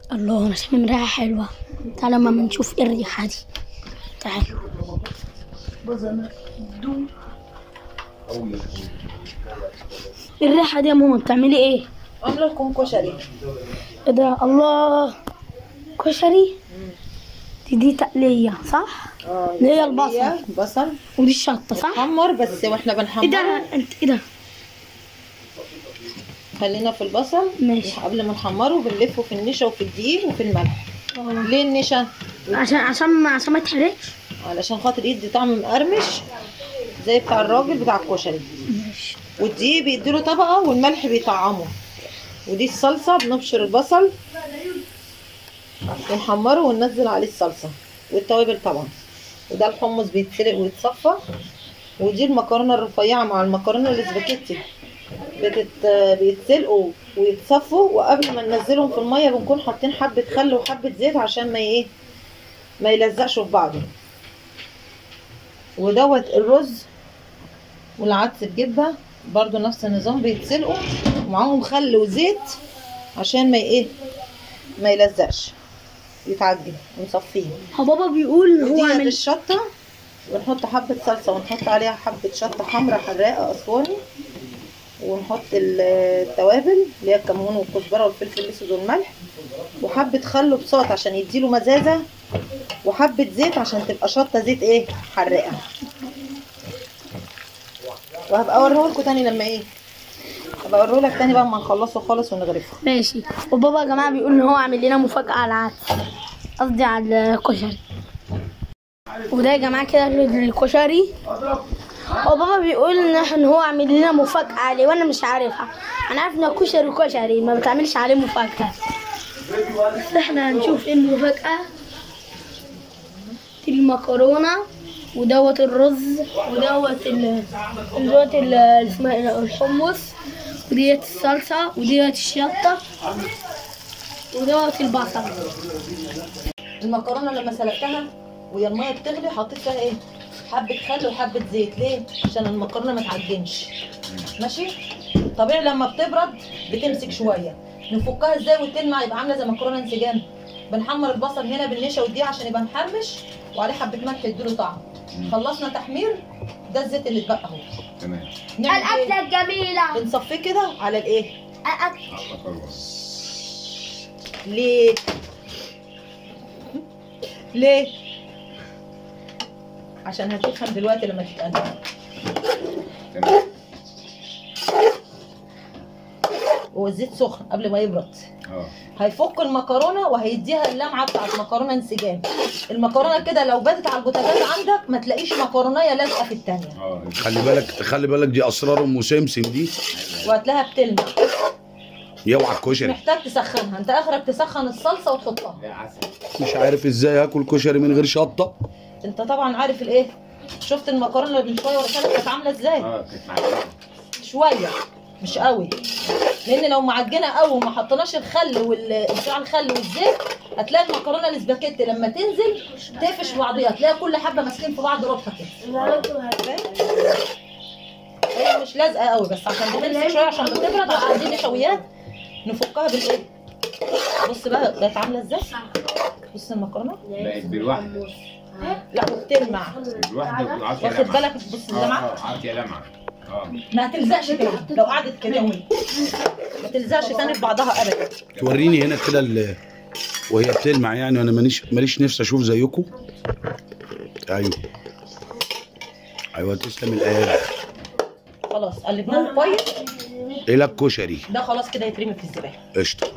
الله انا شامم ريحه حلوه تعالى ماما نشوف ايه الريحه دي تعالوا الريحه دي يا ماما بتعملي ايه عامله لكم كشري ايه ده الله كشري دي دي تقليه صح اه اللي هي البصل بصل ودي الشطه صح حمر بس واحنا ايه بنحمر ده انت ايه ده خلينا في البصل ماشي. قبل ما نحمره بنلفه في النشا وفي الدقيق وفي الملح ليه النشا عشان عشان ما عشان ما يتحرقش علشان خاطر يدي طعم مقرمش زي بتاع الراجل بتاع الكشري ماشي والدقيق بيديله طبقه والملح بيطعمه ودي الصلصه بنبشر البصل ونحمره وننزل عليه الصلصه والتوابل طبعا وده الحمص بيتسلق ويتصفى ودي المكرونه الرفيعه مع المكرونه الاسباجيتي بتت... بيتسلقوا ويتصفوا وقبل ما ننزلهم في الميه بنكون حاطين حبه خل وحبه زيت عشان ما ايه ما يلزقش في بعضه ودوت الرز والعدس بجبه برضو نفس النظام بيتسلقوا ومعاهم خل وزيت عشان ما ايه ما يلزقش يتعجن ونصفيه هو بابا بيقول ان هو ديت عامل الشطه ونحط حبه صلصه ونحط عليها حبه شطه حمراء حراقه اسواني ونحط ال- التوابل اللي هي الكمون والكزبره والفلفل الاسود والملح وحبه خل وبساط عشان يديله مزازه وحبه زيت عشان تبقى شطه زيت ايه حراقه وهبقى اوريه لكم تاني لما ايه هبقى اوريه لك تاني بقى اما نخلصه خالص ونغرفه ماشي وبابا يا جماعه بيقول ان هو عامل لنا مفاجاه على العدس قصدي على الكشري وده يا جماعه كده الكشري وبابا بيقول ان إحنا- ان هو عامل لنا مفاجاه عليه وانا مش عارفها انا عارف ان الكشري كشري ما بتعملش عليه مفاجاه بس احنا هنشوف ايه المفاجاه دي المكرونه ودوت الرز ودوت ال دوت ال- اسمها إيه؟ الحمص وديت الصلصه وديت الشطه ودوت البصل المكرونه لما سلقتها وهي الميه بتغلي حطيت فيها ايه حبه خل وحبه زيت ليه عشان المكرونه ما تعجنش ماشي طبيعي لما بتبرد بتمسك شويه نفكها ازاي وتلمع يبقى عامله زي مكرونه انسجام بنحمر البصل هنا بالنشا والدقيق عشان يبقى محرمش وعليه حبه ملح يديله طعم خلصنا تحمير ده الزيت اللي اتبقى اهو تمام نعمل ايه الجميله بنصفيه كده على الايه الأكل ليه ليه عشان هتفهم دلوقتي لما تتقدم تمام هو الزيت سخن قبل ما يبرد اه هيفك المكرونه وهيديها اللمعه بتاعت مكرونه انسجام المكرونه كده لو باتت على البوتاجاز عندك ما تلاقيش مكرونيه لازقه في التانيه اه خلي بالك خلي بالك دي اسرار ام سمسم دي وهتلاقيها بتلمع يوعى الكشري محتاج تسخنها انت اخرك تسخن الصلصه وتحطها لا عسل مش عارف ازاي هاكل كشري من غير شطه انت طبعا عارف الايه شفت المكرونه اللي من شويه ورا كانت كانت عامله ازاي اه كانت معجنه شويه مش قوي لان لو معجنه قوي وما حطيناش الخل وال بتاع الخل والزيت هتلاقي المكرونه الاسباجيتي لما تنزل تقفش في بعضيها هتلاقي كل حبه ماسكين في بعض ربطه كده هي مش لازقه قوي بس عشان بتمسك شويه عشان بتبرد عشان دي نشويات نفكها بالايه بص بقى بقت عامله ازاي بص المكرونه بقت بالواحده لا وبتلمع بالواحده وعافيه واخد بالك بص اللمعه اه اه عافيه لمعه اه ما هتلزقش تاني لو قعدت كده يومين ما تلزقش تاني في بعضها ابدا توريني هنا كده ال- وهي بتلمع يعني وانا ماليش ماليش نفسي اشوف زيكم ايوه ايوه تسلم الايادي خلاص قلبناهم كويس الى الكشري ده خلاص كده يترمي في الزباله قشطه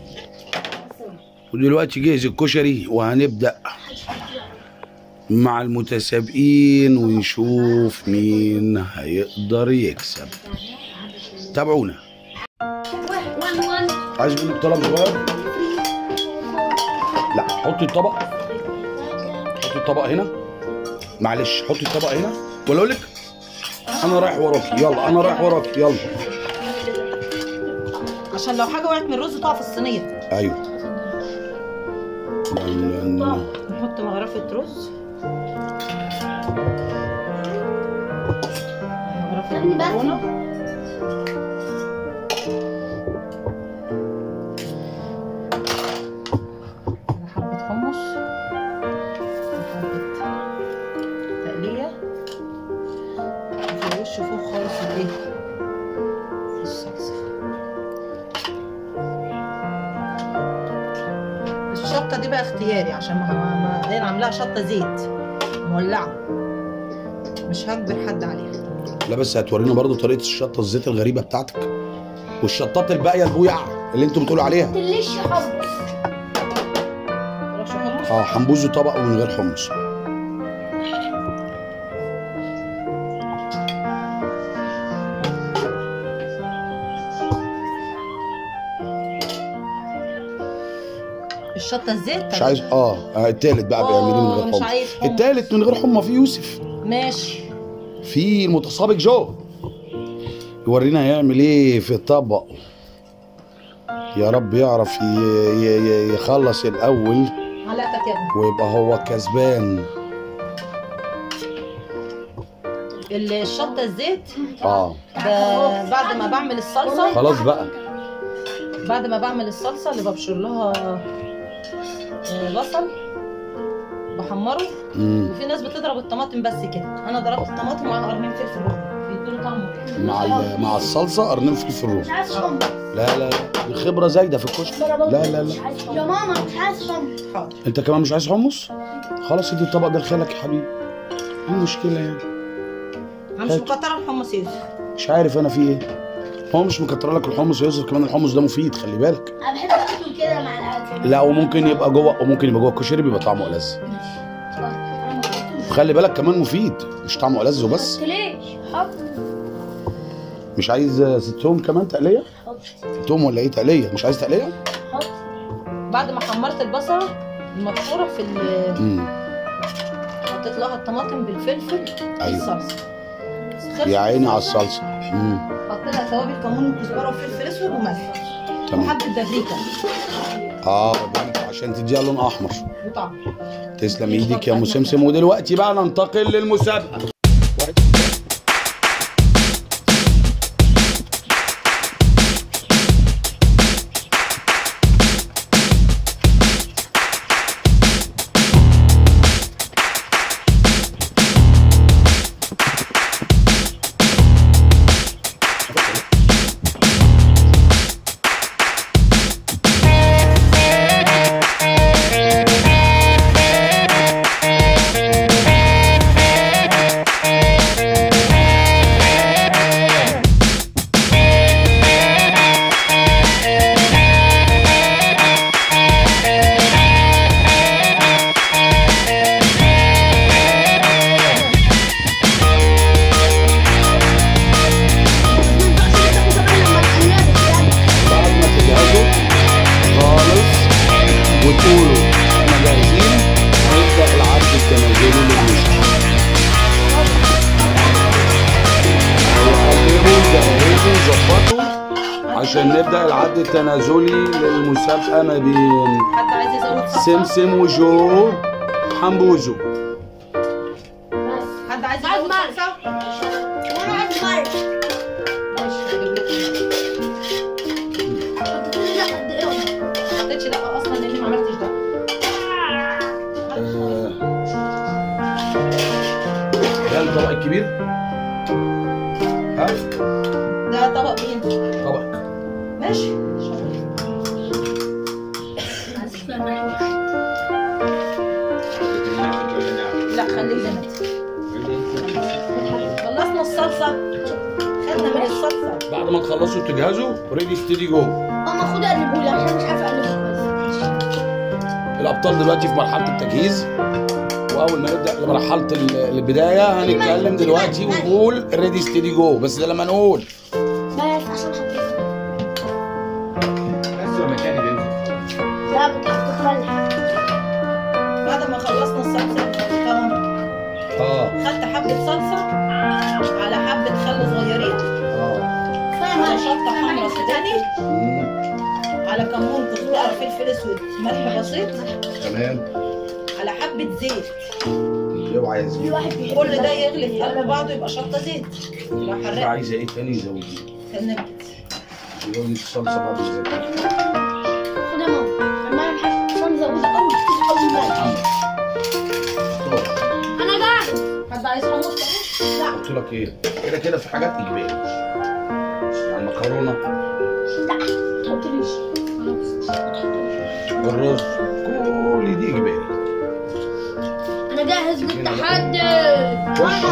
ودلوقتي جهز الكشري وهنبدا مع المتسابقين ونشوف مين هيقدر يكسب تابعونا عايز منك طلب صغير لا حطي الطبق حطي الطبق هنا معلش حطي الطبق هنا ولا اقول لك انا رايح وراكي يلا انا رايح وراكي يلا عشان لو حاجه وقعت من الرز تقع في الصينيه ايوه لا- لا- لا. نحط مغرفه رز مغرفه مكرونه الشطه دي بقى اختياري عشان ما ما هي عاملاها شطه زيت مولعه مش هجبر حد عليها لا بس هتورينا برضو طريقه الشطه الزيت الغريبه بتاعتك والشطات الباقيه البويع اللي انتوا بتقولوا عليها تليش حمص رش حمص اه حنبوزه طبق ومن غير حمص الشطه الزيت مش عايز اه آه، التالت بقى بيعمليه من آه، غير مش حمص عايز حمص. التالت من غير حمص في يوسف ماشي في المتسابق جو يورينا هيعمل ايه في الطبق يا رب يعرف ي- ي- ي- يخلص الاول علقتك يا ابني ويبقى هو كسبان الشطه الزيت اه ده بعد ما بعمل الصلصه خلاص بقى بعد ما بعمل الصلصه اللي ببشر لها آه، بصل بحمره مم. وفي ناس بتضرب الطماطم بس كده انا ضربت الطماطم وعلى قرنين فلفل رومي بيدوا طعم مع ال- مع الصلصه قرنين فلفل رومي مش عايز حمص لا لا لا دي خبره زايده في الكشك لا لا لا يا ماما مش عايز حمص حاضر انت كمان مش عايز حمص خلاص ادي الطبق ده لخالك يا حبيبي ايه المشكله يعني انا مش مكتره الحمص يوسف مش عارف انا في ايه هو مش مكتر لك الحمص يا يوسف كمان الحمص ده مفيد خلي بالك انا بحب اكل كده مع الاكل لا وممكن يبقى جوه وممكن يبقى جوه الكشري بيبقى طعمه ألذ خلي بالك كمان مفيد مش طعمه ألذ وبس ليش حط مش عايز ست توم كمان تقليه حط توم ولا ايه تقليه مش عايز تقليه حط بعد ما حمرت البصله المبشوره في ال- امم حطيت لها الطماطم بالفلفل أيوة. الصلصه خلصت يا عيني على الصلصة. الصلصه امم حط لها توابل كمون وكزبره وفلفل اسود وملح تمام وحبه بابريكا اه بابريكا عشان تديها لون احمر وطعم تسلم ايدك يا ام سمسم ودلوقتي بقى ننتقل للمسابقه بعد ما تجهزوا خالص وتقولوا احنا جاهزين هنبدا العد التنازلي للمشروع قلبوا جهزوا ظبطوا عشان نبدا العد التنازلي للمسابقه ما بين حد عايز يزود صلصه سمسم وجو حمبوزو حد عايز عايز يزود مرق. صلصه وانا عايز مرق ماشي هجيب لكم. ما حطيتش دقه اصلا لاني ما عملتش دقه آه. ده الطبق الكبير ها ده طبق مين طبق ماشي لا خليه لنا خلصنا الصلصه خدنا من الصلصه بعد ما تخلصوا تجهزوا ريدي ستيدي جو ماما خد قلبهولي عشان مش عارفه اقلبه كويس الابطال دلوقتي في مرحله التجهيز واول ما نبدا لمرحله ال- البدايه هنتكلم دلوقتي ونقول ريدي ستيدي جو بس ده لما نقول بس عشان حطيت بس لما تاني بينزل لا بتحط ملح بعد ما خلصنا الصلصه تمام اه خدت حبه صلصه على حبه خل صغيرين اه على شطه حمرا سوداني مم. على كمون كزبره فلفل اسود ملح بسيط تمام على حبه زيت اوعى يا زميلي في واحد بيحب كل ده يغلي في قلب بعضه يبقى شطه زيت يبقى انت حراق عايزه ايه تاني زودي كان زودي الصلصه بعد الزيت خد يا ماما الملح عشان نزوده قوي كتير قوي الملح انا جاهز حد عايز حمص تاني؟ لا قلت لك ايه كده كده في حاجات اجباري يعني المكرونه لا ما تحطليش الرز كل دي اجباري انا جاهز بالتحدي خش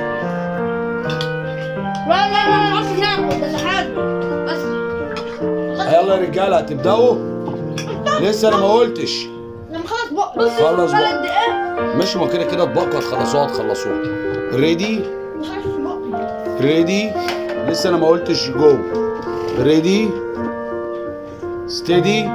لا لا لا ما اعرفش ناكل ده تحدي بس يلا يا رجاله هتبداوا لسه انا ما قلتش لما خلص بقى بس خلص بقى. قد ايه مش ما كده كده اطباقكم هتخلصوها هتخلصوها ريدي ما خلصش بقى ريدي لسه انا ما قلتش جو ريدي ستيدي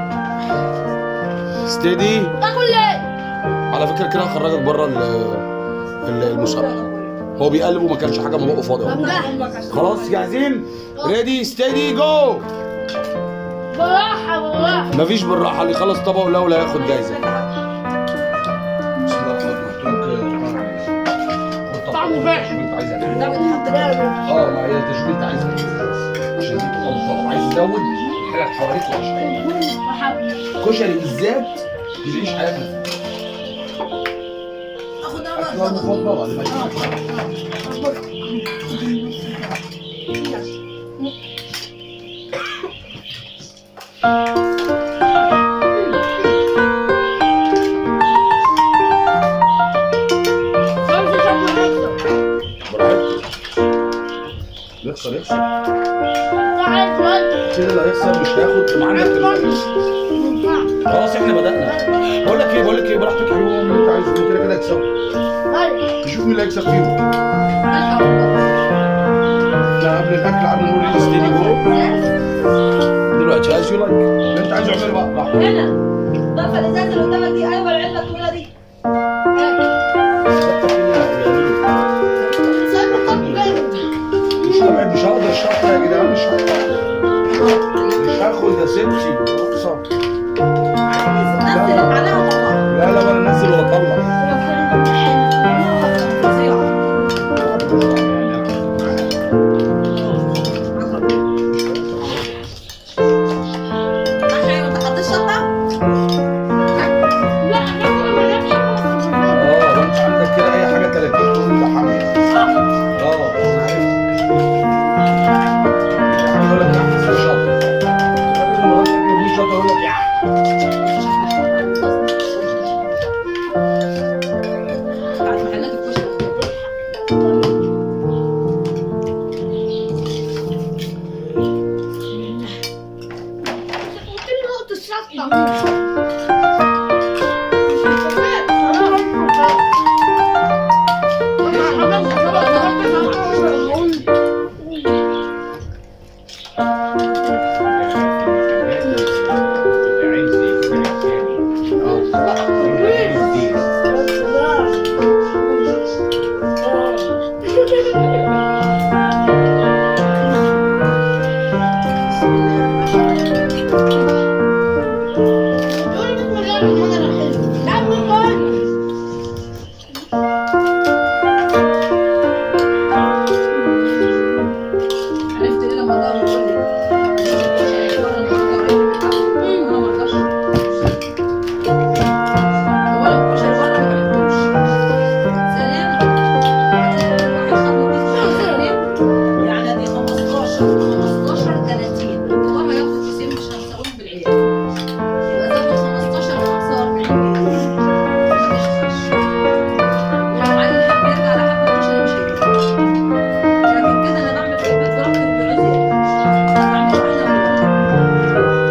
ستيدي تاكل ايه على فكره كده هخرجك بره المسابقه هو بيقلب وما كانش حاجه ما بقه فاضي طب أهو. جاهز خلاص جاهزين ريدي ستيدي جو بالراحه بالراحه مفيش بالراحه اللي يخلص طبقه الاول هياخد جايزه بسم الله الرحمن الرحيم طعمه فاحش. انت عايز ايه ده بيتحط جامد اه ما هي تشوف انت عايز ايه عشان دي تبقى مطلع عايز تزود الحاجه اللي حواليك وعشان كشري بالذات تعيش حياتك اخد انا اكلة بقى المفضله اللي ما خمسة شكله هيكسب براحتك يخسر يخسر تعال تودي كده اللي هيخسر مش هياخد معانا الفلوس. خلاص احنا بدأنا بقول لك ايه بقول لك ايه براحتك اعمل اللي انت عايزه كده كده هيكسبوا نشوف مين اللي هيكسب فيهم لا قبل الاكل قبل نقول الاستيدي جو دلوقتي از يو لايك اللي انت عايزه اعمله بقى براحتك هنا ضرفه الازاز اللي قدامك دي ايوه العلبه الطويله دي مش طبعا مش هقدر اشرحها يا جدعان مش هقدر مش هاخد يا ستي رخصه نزل عليها وطلعها لا لا ولا انزل ولا اطلع فظيعه عشان ما تحطش شطه اه وانت عندك كده اي حاجه 30 تقول ده حامي اه انا عارف يقول لك لا حسن شاطر الراجل المرات يجيب لي شاطر يقول لك يا بتاعت محلات الكشري عرفت ليه لما ضرب يقول لي بره الكشري انا ما اقدرش اولا الكشري بره ما بحبوش ثانيا واحد خد له كيس كشري يعني دي 15 15 30 بره ياخد كيسين مش هنساويهم بالعيال يبقى زود 15 45 جنيه ما تشغلش ولو عايز حد يرجع لحد الكشري مش هيجي لكن كده انا بعمل في البيت براحتي وبيعوز بعمل واحده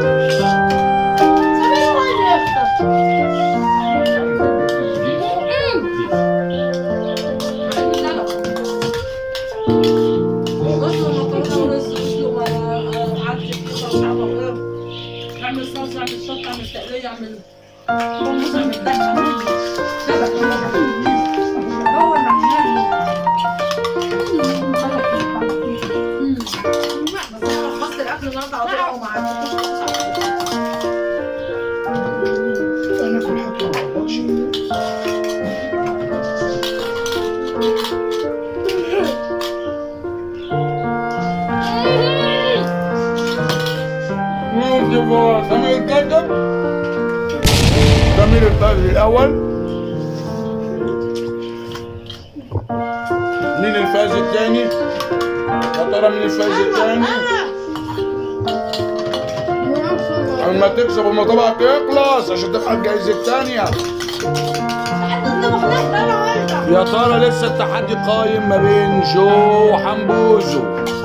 اعمل صلصه اعمل شطه اعمل تقليه اعمل حمص اعمل دهن اعمل سبك هو المعمول بس انا لخصت الاكل النهارده على طول وما عملتوش انا في الحق ما اقدرش سمير الكاتب سمير الفاز الاول مين الفاز الثاني يا ترى مين الفاز الثاني اما تكسب اما طبقك يخلص عشان تبقى الجايزه الثانيه يا ترى لسه التحدي قايم ما بين جو وحنبوزو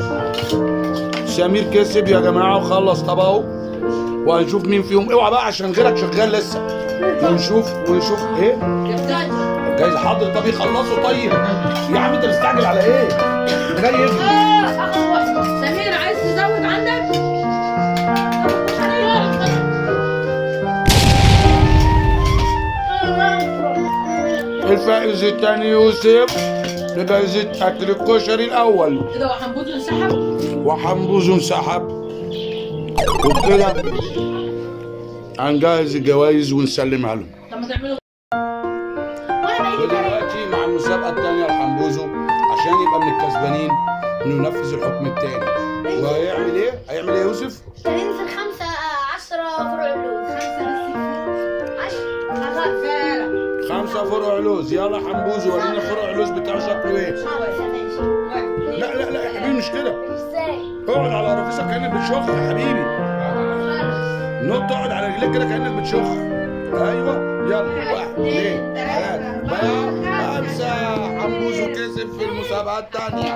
سمير كسب يا جماعه وخلص طبقه وهنشوف مين فيهم اوعى بقى عشان غيرك شغال لسه ونشوف ونشوف ايه جايز حاضر طب يخلصوا طيب يا عم انت مستعجل على ايه؟ ده جاي يجري سمير عايز تزود عندك؟ الفائز الثاني يوسف لجائزة أكل الكشري الأول كده وحنبوز انسحب وحنبوز انسحب وبكده هنجهز الجوائز ونسلمها لهم طب ما تعملوا ودلوقتي مع المسابقة الثانية لحنبوزو عشان يبقى من الكسبانين انه ينفذ الحكم الثاني وهيعمل ايه؟ هيعمل ايه يا يوسف؟ هننزل خمسة عشرة فروع اللوز خمسة بس عشرة فعلا خمسة فروع لوز يلا حنبوزو ورينا فروع اللوز بتاعه شكله ايه؟ خمسة ماشي لا لا لا يا حبيبي مش كده ازاي؟ اقعد على رفيسك كانك بتشخ يا حبيبي نط اقعد على رجليك كده كانك بتشخ ايوه يلا واحد اثنين ثلاثة أربعة خمسة حموزو كسب في المسابقة الثانية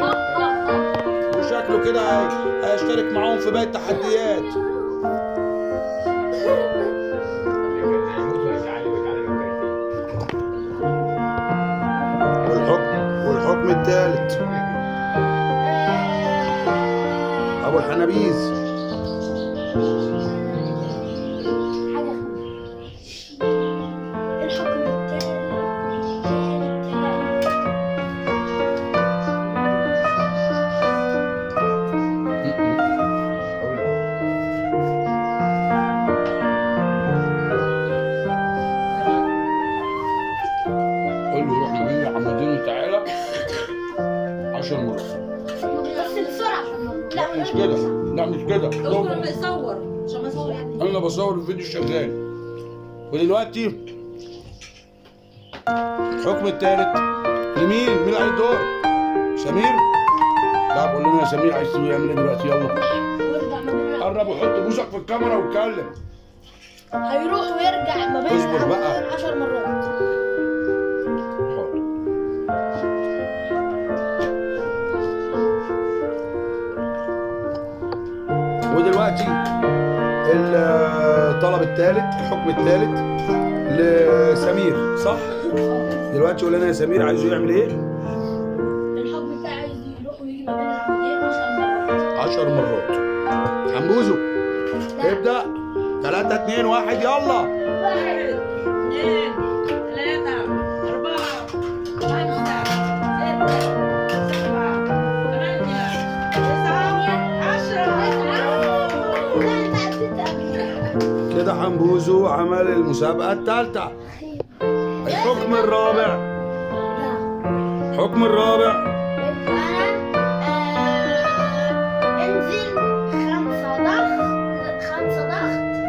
وشكله كده هي- هيشترك معاهم في باقي التحديات والحكم والحكم الثالث ابو الحنابيز الحكم التالي قول له روح نبيل عمودين وتعالى 10 مرات بس بسرعة لا مش كده لا مش كده اذكر لما يصور عشان ما يصور يعني انا بصور الفيديو شغال ودلوقتي الحكم الثالث لمين؟ مين عليه الدور؟ سمير؟ طب قول لنا يا سمير عايز تسوي يعمل ايه دلوقتي يلا ويرجع ما بين قرب وحط بوسك في الكاميرا واتكلم هيروح ويرجع ما بين اصبر بقى. 10 مرات ودلوقتي الطلب الثالث الحكم الثالث لسمير صح؟ دلوقتي قول لنا يا سمير عايزه يعمل ايه؟ الحكم بتاعي عايز يروح ويجي ما بين العمودين 10 مرات 10 مرات حموزو ابدأ 3 2 1 يلا واحد اثنين ثلاثة أربعة خمسة ستة سبعة ثمانية تسعة عشرة كده حمبوزو عمل المسابقة الثالثة الحكم الرابع الحكم الرابع انزل خمسة ضغط خمسة ضغط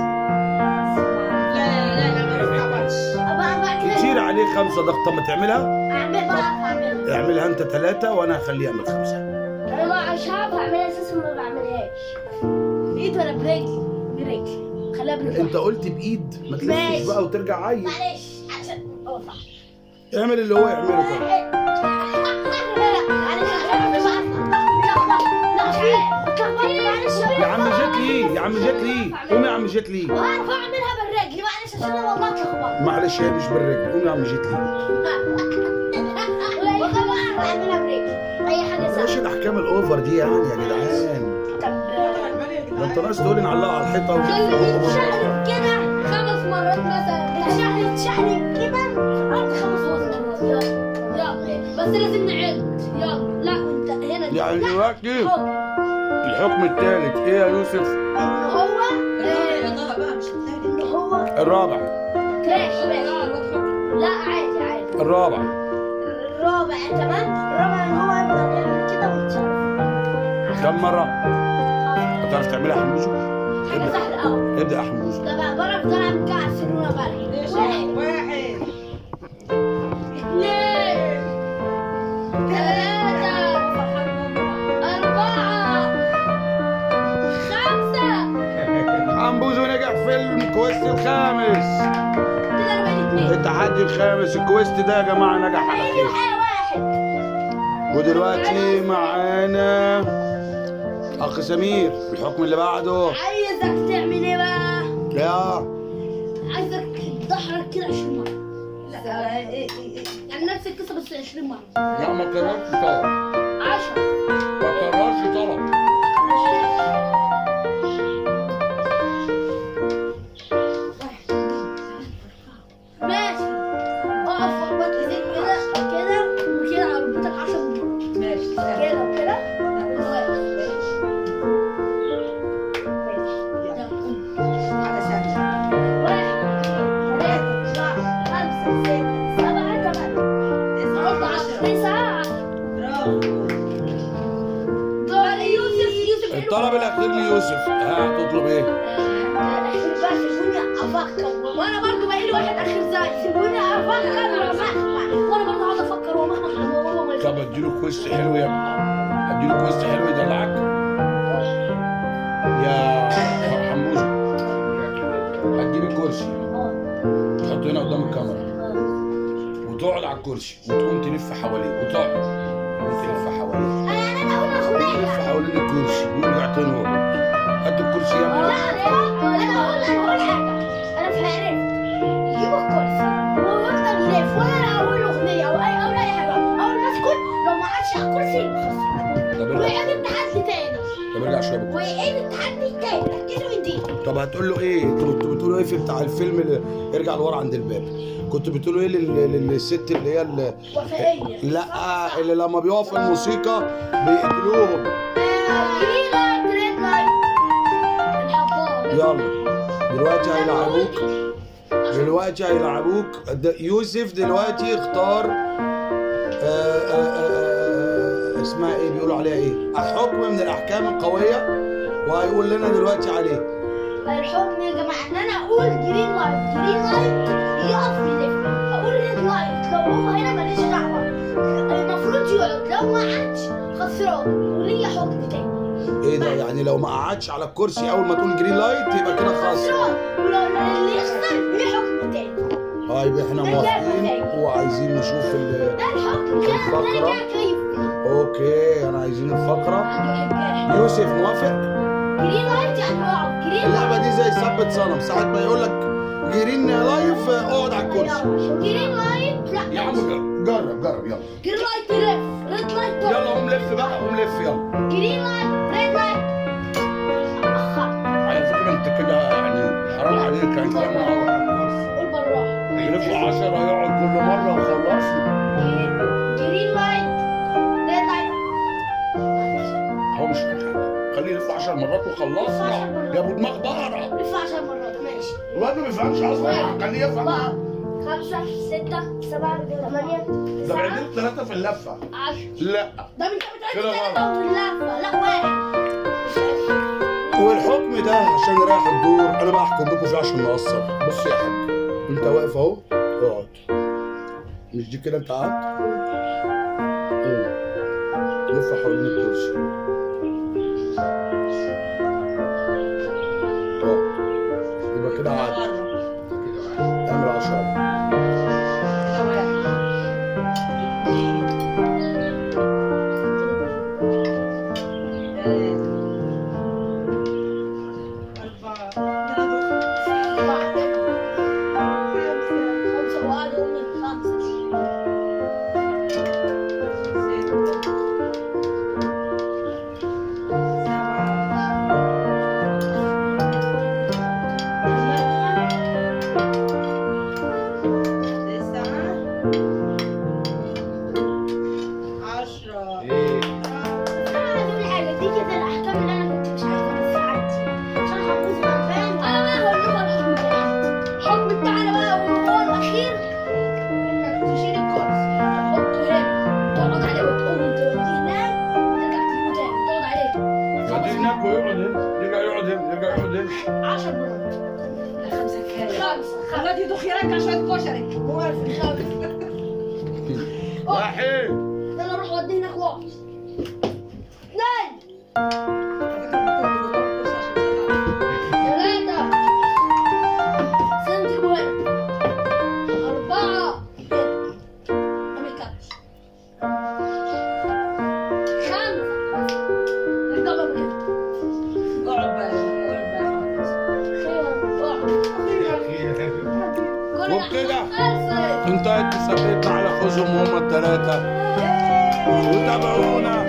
لا لا لا ما تستعبطش أبقى بعد كده كتير عليه خمسة ضغط طب ما تعملها أعمل بعرف أعملها اعملها انت ثلاثة وانا هخليه يعمل خمسة أنا مش هعرف أعملها أساسا ما بعملهاش بإيد ولا برجلي برجلي خليها برجلي انت قلت بايد ما تلفش ماشي. بقى وترجع عيل معلش عشان اه صح اعمل اللي هو يعمله طب يا عم جيت ليه يا عم جيت ليه قوم يا عم جيت ليه وهعرف اعملها بالرجل معلش عشان انا والله اتلخبطت معلش هي مش بالرجل قوم يا عم جيت ليه والله ما اعرف اعملها برجلي اي حاجه بلاش سهله الاحكام الاوفر دي يعني يا جدعان ده انت ناقص تقولي نعلقها على الحيطه خلي و... تشقلب كده خمس مرات مثلا تشقلب تشقلب كده قعدت خمس مرات يلا يلا بس لازم نعد يلا لا وانت هنا يعني لا. دلوقتي حط. الحكم الثالث ايه يا يوسف ان هو يا ترى بقى مش الثاني ان هو الرابع ماشي ماشي لا عادي عادي الرابع الرابع تمام الرابع ان هو يفضل يعمل كده ويتشرف كم مره هتعرف تعملها يا حموزو حاجه ابدا سهله قوي ابدا يا حموزو ده بقى بعرف العب كعب سنونه بلح واحد واحد اثنين ثلاثة أربعة خمسة الكويست الخامس كده انا بقيت اتنين التحدي الخامس الكويست ده يا جماعه نجح على هيجي خير معايا واحد ودلوقتي معانا اخ سمير الحكم اللي بعده عايزك تعمل ايه بقى؟ يا عايزك تضحك كده 20 مرة لا إيه إيه إيه يعني نفس القصة بس 20 مرة لا ما كررش طلب 10 ما كررش طلب ماشي اقف فوق ايديك كده كده وكده على ركبتك 10 مرات ماشي سهل. كده وكده وواقف. يلا. يلا، قوم. حاجة سهلة واحد ثلاثة أربعة خمسة ستة سبعة ثمانية قلت عشرة تسعة برافو دور يوسف يوسف الطلب الاخير ليوسف ها هتطلب ايه بقى سيبوني افكر وانا برضو بقى لي واحد اخر زي سيبوني افكر ومهما وانا برضو اقعد افكر ومهما هو ما طب اديله كويست حلو يا ابني اديله كويست حلو يدلعك يا حموزه هتجيب الكرسي تحطه هنا قدام الكاميرا وتقعد على الكرسي وتقوم تلف حواليه وتقعد وتلف حواليه انا انا اقول تلف الاغنيه حوالين الكرسي ويرجع تاني هو هات الكرسي يا لا ابني انا اقول انا اقول حاجه انا فهمت يجيب الكرسي ويفضل يلف وانا اقول اغنيه او اي او اي حاجه اول ما اسكت لو ما قعدش على الكرسي يبقى خسر طب ارجع ويعيد التحدي تاني طب ارجع شويه بالكرسي ويعيد التحدي تاني ركزوا يديك طب هتقول له ايه؟ انتوا كنتوا بتقولوا ايه في بتاع الفيلم اللي ارجع لورا عند الباب؟ كنت بتقولوا ايه لل- لل- للست اللي هي ال- وفائيه لا اللي لما بيقفوا الموسيقى بيقتلوهم جرين لايت ريد لايت الحبار يلا دلوقتي هيلعبوك دلوقتي هيلعبوك د- يوسف دلوقتي اختار آه، آه، آه، آه، اسمها ايه بيقولوا عليها ايه؟ حكم من الاحكام القويه وهيقول لنا دلوقتي عليه الحكم يا جماعه ان انا اقول جرين لايت جرين لايت يقف يلف اقول ريد لايت لو هو هنا ماليش دعوه المفروض يقعد لو ما قعدش خسران وليا حكم تاني ايه ده يعني لو ما قعدش على الكرسي اول ما تقول جرين لايت يبقى كده خسر خسران ولو اللي يخسر ليه حكم تاني طيب احنا ده موافقين جامد. وعايزين نشوف ال ده الحكم كده الفقرة. ده كيف اوكي انا عايزين الفقره عنده ابداع يوسف موافق جرين لايت يعني اقعد جرين اللعبه دي زي ثبت صنم ساعه ما يقول لك جرين لايف اقعد على الكرسي جرين لايت لا يا عم جرب جرب جرب يلا جرين لايت يلف ريد لايت يقف. يلا قوم لف بقى قوم لف يلا جرين لايت ريد لايت اخر على فكره انت كده يعني حرام عليك يعني لما اقعد على الكرسي قول بالراحه يلف 10 يقعد كل مره وخلصنا جرين لايت ريد لايت هو مش خليه يلف 10 مرات وخلصنا يا ابو دماغ بقره لف 10 مرات ماشي الواد ما بيفهمش اصلا خليه يفهم أربعة خمسة ستة سبعة ثمانية ده تسعة بعدين ثلاثه في اللفه عشرة لا ده انت كده بتعد غلط. ثلاثة واللفة لا واحد والحكم ده عشان نريح الدور انا بقى احكم لكم فيه عشان نقصر بص يا حاج انت واقف اهو اقعد مش دي كده انت قعدت قوم. لف حوالين الكرسي اقعد يبقى كده قعدت اعمل 10 أربعة خمسة واحد واثنين خمسة عشرة أنا هقول حاجة دي كده الأحكام اللي أنا كنت مش عايزة بس عادي عشان هنبوظ بقى فاهم أنا بقى هقول لكم الحكم بتاعي الحكم بتاعنا بقى وهو الأخير إنك تشيل الكرسي تحطه هنا تقعد عليه وتقوم توديه هناك وترجع تجيبه تاني تقعد عليه بعدين هناك ويقعد هنا يرجع يقعد هنا يرجع يقعد هنا 10 مرات خمسة كفاية خمسة خمسة خلات يدوخ يرجع شوية كشري موافق خمسة واحد ده أنا أروح أوديه هناك واقعد اثنين ثلاثة وبكده انتهت مسابقتنا على خوذهم هما التلاتة وتابعونا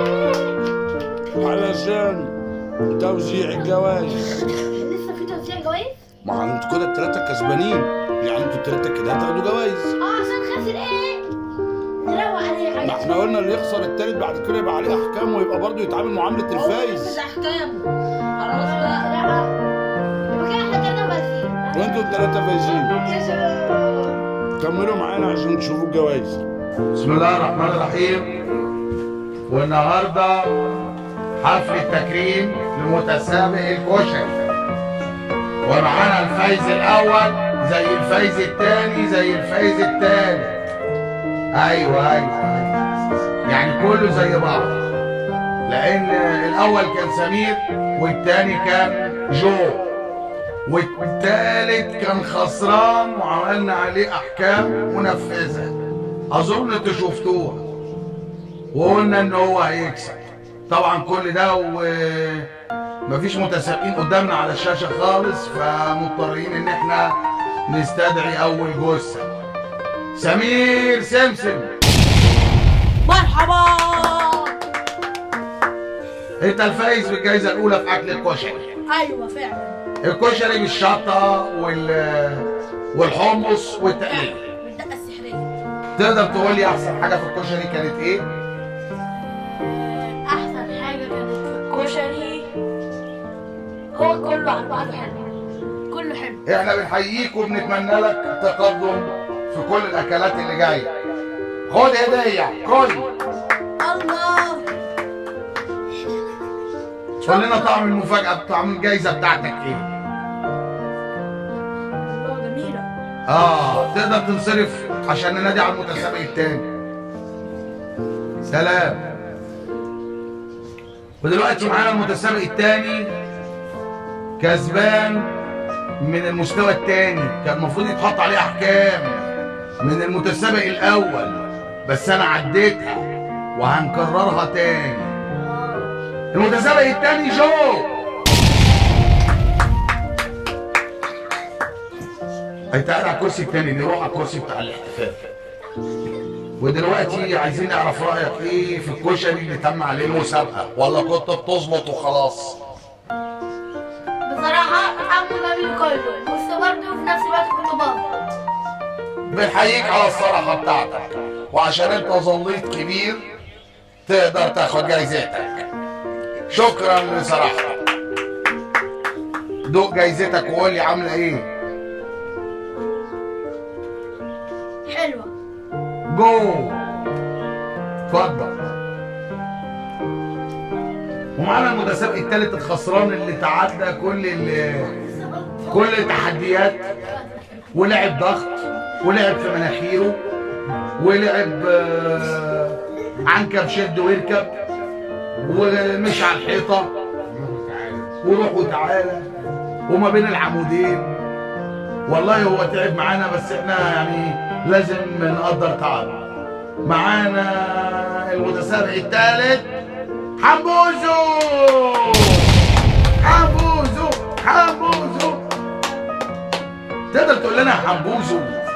علشان توزيع الجوائز لسه في توزيع جوايز؟ ما انتوا كده التلاتة كسبانين يعني انتوا التلاتة كده هتاخدوا جوائز اه عشان خسر ايه؟ نروق عليه ما حاجة احنا قلنا اللي يخسر التالت بعد كده يبقى عليه احكام ويبقى برضه يتعامل معاملة الفايز احكامه خلاص بقى لا يبقى كده احنا كده بس وانتوا التلاتة فايزين كملوا معانا عشان تشوفوا الجوائز بسم الله الرحمن الرحيم والنهارده حفل التكريم لمتسابق الكشري ومعانا الفايز الاول زي الفايز الثاني زي الفايز الثالث ايوه ايوه أيوة. يعني كله زي بعض لان الاول كان سمير والثاني كان جو والثالث كان خسران وعملنا عليه احكام منفذه اظن انتوا شفتوها وقلنا ان هو هيكسب طبعا كل ده ومفيش متسابقين قدامنا على الشاشه خالص فمضطرين ان احنا نستدعي اول جثه سمير سمسم مرحبا انت الفايز بالجائزه الاولى في اكل الكشري ايوه فعلا الكشري بالشطه وال والحمص والتقليد بالدقه السحريه تقدر تقول لي احسن حاجه في الكشري كانت ايه احسن حاجة كانت في الكشري هو كله على بعضه حلو كله حلو احنا بنحييك وبنتمنى لك تقدم في كل الاكلات اللي جايه خد هديه خد الله قول لنا طعم المفاجاه طعم الجايزه بتاعتك ايه الله جميله اه تقدر تنصرف عشان ننادي على المتسابق التاني سلام ودلوقتي معانا المتسابق التاني كسبان من المستوى التاني كان المفروض يتحط عليه احكام من المتسابق الاول بس انا عديتها وهنكررها تاني المتسابق التاني جو انت قاعد على الكرسي التاني نروح على الكرسي بتاع الاحتفال ودلوقتي عايزين نعرف رايك ايه في الكشري اللي تم عليه المسابقه ولا كنت بتظبط وخلاص بصراحة طعمه جميل كله بس برضه في نفس الوقت كنت بابا بنحييك على الصراحه بتاعتك وعشان انت ظليت كبير تقدر تاخد جايزتك شكرا لصراحتك دوق جايزتك وقول لي عامله ايه حلوة جو اتفضل ومعانا المتسابق الثالث الخسران اللي تعدى كل ال- كل التحديات ولعب ضغط ولعب في مناخيره ولعب آه، عنكب شد ويركب ومشي على الحيطه وروح وتعالى وما بين العمودين والله هو تعب معانا بس احنا يعني لازم نقدر تعبه معانا المتسابق الثالث حمبوزو حمبوزو حمبوزو تقدر تقول لنا يا حمبوزو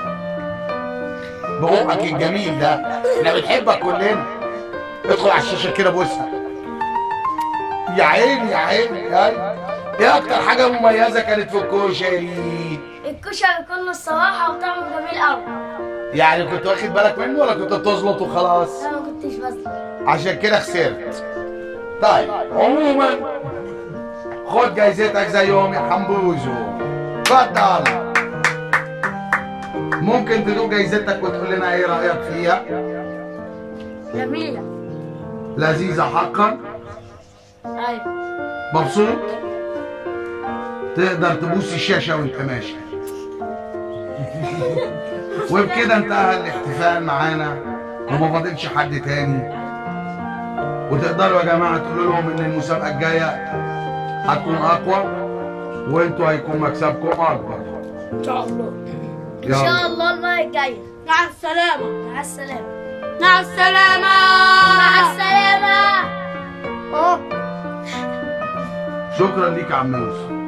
بقوقك الجميل ده احنا بنحبك كلنا ادخل على الشاشه كده بوسها يا عيني يا عيني يا عيني. ايه اكتر حاجه مميزه كانت في الكشري الكشري كله الصراحة وطعمه جميل قوي يعني كنت واخد بالك منه ولا كنت بتزلط وخلاص انا ما كنتش بس عشان كده خسرت طيب عموما خد جايزتك زيهم يا حمبوزو اتفضل ممكن تدوق جايزتك وتقول لنا ايه رايك فيها جميلة لذيذه حقا ايوه مبسوط تقدر تبوس الشاشه وانت ماشي وبكده انتهى الاحتفال معانا وما فاضلش حد تاني وتقدروا يا جماعه تقولوا لهم ان المسابقه الجايه هتكون اقوى وانتوا هيكون مكسبكم اكبر ان شاء الله ان يلا. شاء الله المرة الجاية مع السلامة مع السلامة مع السلامة مع السلامة اه شكرا ليك يا عم يوسف